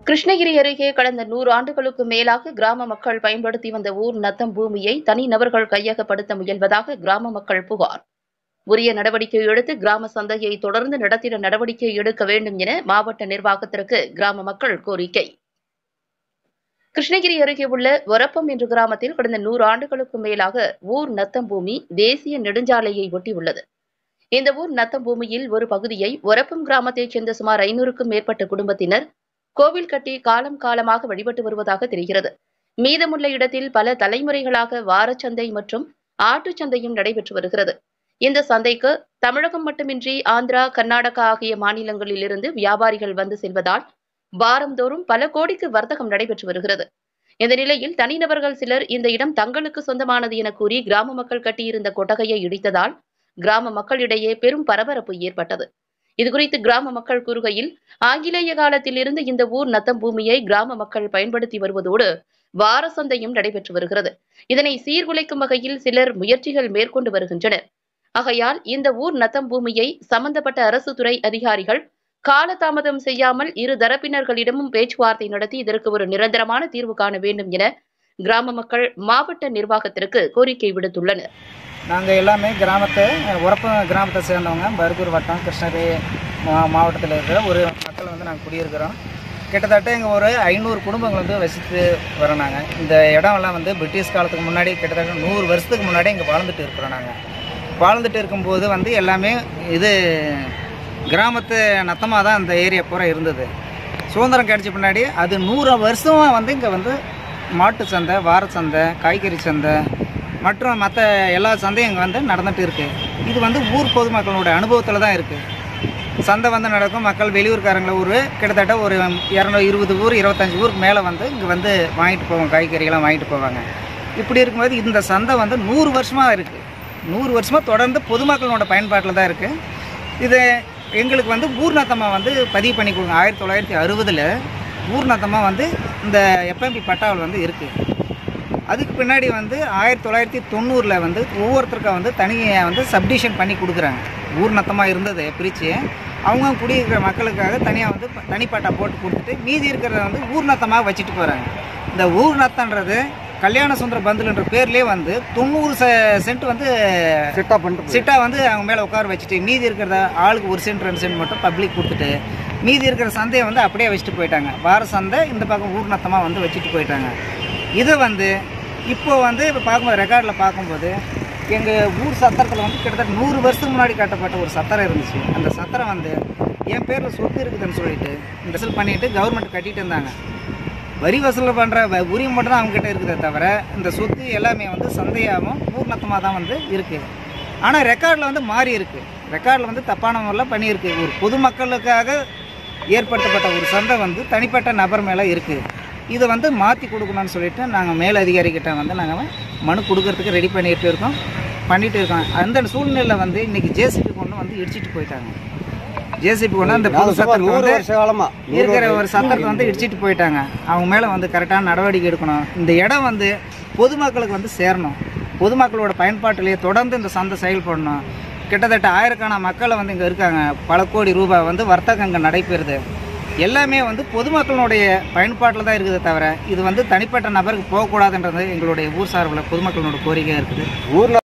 கிருஷ்ணகிரி அருகே கடந்த நூறு ஆண்டுகளுக்கு மேலாக கிராம மக்கள் பயன்படுத்தி வந்த ஊர் நத்தம் பூமியை தனிநபர்கள் கையகப்படுத்த முயல்வதாக கிராம மக்கள் புகார் உரிய நடவடிக்கை எடுத்து கிராம சந்தையை தொடர்ந்து நடத்திட நடவடிக்கை எடுக்க வேண்டும் என மாவட்ட நிர்வாகத்திற்கு கிராம மக்கள் கோரிக்கை கிருஷ்ணகிரி அருகே உள்ள ஒரப்பம் என்ற கிராமத்தில் கடந்த நூறு ஆண்டுகளுக்கு மேலாக ஊர் நத்தம் பூமி தேசிய நெடுஞ்சாலையை ஒட்டியுள்ளது இந்த ஊர் நத்தம் பூமியில் ஒரு பகுதியை ஒரப்பம் கிராமத்தைச் சேர்ந்த சுமார் ஐநூறுக்கும் மேற்பட்ட குடும்பத்தினர் கோவில் கட்டி காலம் காலமாக வழிபட்டு வருவதாக தெரிகிறது மீதமுள்ள இடத்தில் பல தலைமுறைகளாக வாரச்சந்தை மற்றும் ஆட்டுச் சந்தையும் நடைபெற்று வருகிறது இந்த சந்தைக்கு தமிழகம் மட்டுமின்றி ஆந்திரா கர்நாடகா ஆகிய மாநிலங்களில் இருந்து வியாபாரிகள் வந்து செல்வதால் வாரந்தோறும் பல கோடிக்கு வர்த்தகம் நடைபெற்று வருகிறது இந்த நிலையில் தனிநபர்கள் சிலர் இந்த இடம் தங்களுக்கு சொந்தமானது என கூறி கிராம மக்கள் கட்டியிருந்த கொட்டகையை இடித்ததால் கிராம மக்களிடையே பெரும் பரபரப்பு ஏற்பட்டது இதுகுறித்து கிராம மக்கள் கூறுகையில் ஆங்கிலேய காலத்தில் இருந்து இந்த ஊர் நத்தம் பூமியை கிராம மக்கள் பயன்படுத்தி வருவதோடு வார சந்தையும் நடைபெற்று வருகிறது இதனை சீர்குலைக்கும் வகையில் சிலர் முயற்சிகள் மேற்கொண்டு வருகின்றனர் ஆகையால் இந்த ஊர் நத்தம் பூமியை சம்பந்தப்பட்ட அரசு துறை அதிகாரிகள் காலதாமதம் செய்யாமல் இரு தரப்பினர்களிடமும் பேச்சுவார்த்தை நடத்தி இதற்கு ஒரு நிரந்தரமான தீர்வு காண வேண்டும் என கிராம மக்கள் மாவட்ட நிர்வாகத்திற்கு கோரிக்கை விடுத்துள்ளனர் நாங்கள் எல்லாமே கிராமத்தை உரப்பம் கிராமத்தை சேர்ந்தவங்க பர்கூர் வட்டம் கிருஷ்ணகிரி மா மாவட்டத்தில் இருக்கிற ஒரு மக்கள் வந்து நாங்கள் குடியிருக்கிறோம் கிட்டத்தட்ட இங்கே ஒரு ஐநூறு குடும்பங்கள் வந்து வசித்து வரோம் நாங்கள் இந்த இடம்லாம் வந்து பிரிட்டிஷ் காலத்துக்கு முன்னாடி கிட்டத்தட்ட நூறு வருஷத்துக்கு முன்னாடி இங்கே வாழ்ந்துட்டு இருக்கிறோம் நாங்கள் வாழ்ந்துட்டு இருக்கும்போது வந்து எல்லாமே இது கிராமத்து நத்தமாக தான் இந்த ஏரியா பூரா இருந்தது சுதந்திரம் கிடைச்ச பின்னாடி அது நூறு வருஷமாக வந்து இங்கே வந்து மாட்டு சந்தை வார சந்தை காய்கறி சந்தை மற்றும் மற்ற எல்லா சந்தையும் இங்கே வந்து நடந்துட்டு இருக்குது இது வந்து ஊர் பொதுமக்களோட அனுபவத்தில் தான் இருக்குது சந்தை வந்து நடக்கும் மக்கள் வெளியூர்காரங்கள ஊர் கிட்டத்தட்ட ஒரு இரநூறு இருபது ஊர் இருபத்தஞ்சி ஊருக்கு மேலே வந்து இங்கே வந்து வாங்கிட்டு போவாங்க காய்கறிகள்லாம் வாங்கிட்டு போவாங்க இப்படி இருக்கும்போது இந்த சந்தை வந்து நூறு வருஷமாக இருக்குது நூறு வருஷமாக தொடர்ந்து பொதுமக்களோட பயன்பாட்டில் தான் இருக்குது இது எங்களுக்கு வந்து ஊர்நத்தமாக வந்து பதிவு பண்ணி கொடுங்க ஆயிரத்தி தொள்ளாயிரத்தி அறுபதில் ஊர்நத்தமாக வந்து இந்த எப்எம்பி பட்டாவில் வந்து இருக்குது அதுக்கு பின்னாடி வந்து ஆயிரத்தி தொள்ளாயிரத்தி தொண்ணூறில் வந்து ஒவ்வொருத்தருக்கும் வந்து தனியாக வந்து சப்டிஷன் பண்ணி கொடுக்குறாங்க ஊர் நத்தமாக இருந்தது பிரித்து அவங்க குடியிருக்கிற மக்களுக்காக தனியாக வந்து ப- தனிப்பட்டா போட்டு கொடுத்துட்டு மீதி இருக்கிறத வந்து ஊர் நத்தமாக வச்சுட்டு போகிறாங்க இந்த ஊர் நத்தன்றது கல்யாண சுந்தர பந்துலன்ற பேர்லேயே வந்து தொண்ணூறு செ சென்ட் வந்து சிட்டா பண்ணிட்டு சிட்டா வந்து அவங்க மேலே உட்கார வச்சுட்டு மீதி இருக்கிறத ஆளுக்கு ஒரு சென்ட் ரெண்டு சென்ட் மட்டும் பப்ளிக் கொடுத்துட்டு மீதி இருக்கிற சந்தையை வந்து அப்படியே வச்சுட்டு போயிட்டாங்க வார சந்தை இந்த பக்கம் ஊர் நத்தமாக வந்து வச்சுட்டு போயிட்டாங்க இதை வந்து இப்போ வந்து இப்போ பார்க்கும்போது ரெக்கார்டில் பார்க்கும்போது எங்கள் ஊர் சத்திரத்தில் வந்து கிட்டத்தட்ட நூறு வருஷத்துக்கு முன்னாடி கட்டப்பட்ட ஒரு சத்திரம் இருந்துச்சு அந்த சத்திரம் வந்து என் பேரில் சொத்து இருக்குதுன்னு சொல்லிட்டு இந்த வசூல் பண்ணிட்டு கவர்மெண்ட் கட்டிட்டு இருந்தாங்க வரி வசூல் பண்ணுற உரிமை மட்டும் தான் அவங்ககிட்ட இருக்குதே தவிர இந்த சொத்து எல்லாமே வந்து சந்தையாகவும் ஊர்நத்தமாக தான் வந்து இருக்குது ஆனால் ரெக்கார்டில் வந்து மாறி இருக்குது ரெக்கார்டில் வந்து தப்பான முறையில் பண்ணியிருக்கு ஒரு பொதுமக்களுக்காக ஏற்படுத்தப்பட்ட ஒரு சந்தை வந்து தனிப்பட்ட நபர் மேலே இருக்குது இதை வந்து மாற்றி கொடுக்கணும்னு சொல்லிட்டு நாங்கள் மேலதிகாரிகிட்ட வந்து நாங்கள் மனு கொடுக்கறதுக்கு ரெடி பண்ணிட்டு இருக்கோம் பண்ணிட்டு இருக்கோம் அந்த சூழ்நிலையில் வந்து இன்னைக்கு ஜேசிபி கொண்டு வந்து இடிச்சிட்டு போயிட்டாங்க ஜேசிபி கொண்டு அந்த புது சுமார் சட்டத்தை நூறு வந்து வருஷ காலமா இருக்கிற ஒரு சத்தத்தை வந்து இடிச்சிட்டு போயிட்டாங்க அவங்க மேலே வந்து கரெக்டான நடவடிக்கை எடுக்கணும் இந்த இடம் வந்து பொதுமக்களுக்கு வந்து சேரணும் பொதுமக்களோட பயன்பாட்டிலேயே தொடர்ந்து இந்த சந்தை செயல்படணும் கிட்டத்தட்ட ஆயிரக்கணக்கான மக்களை வந்து இங்கே இருக்காங்க பல கோடி ரூபாய் வந்து வர்த்தகம் இங்கே நடைபெறுது எல்லாமே வந்து பொதுமக்களுடைய பயன்பாட்டில் தான் இருக்குதே தவிர இது வந்து தனிப்பட்ட நபருக்கு போகக்கூடாதுன்றது எங்களுடைய ஊர் சார்பில் பொதுமக்களோட கோரிக்கையாக இருக்குது ஊர்ல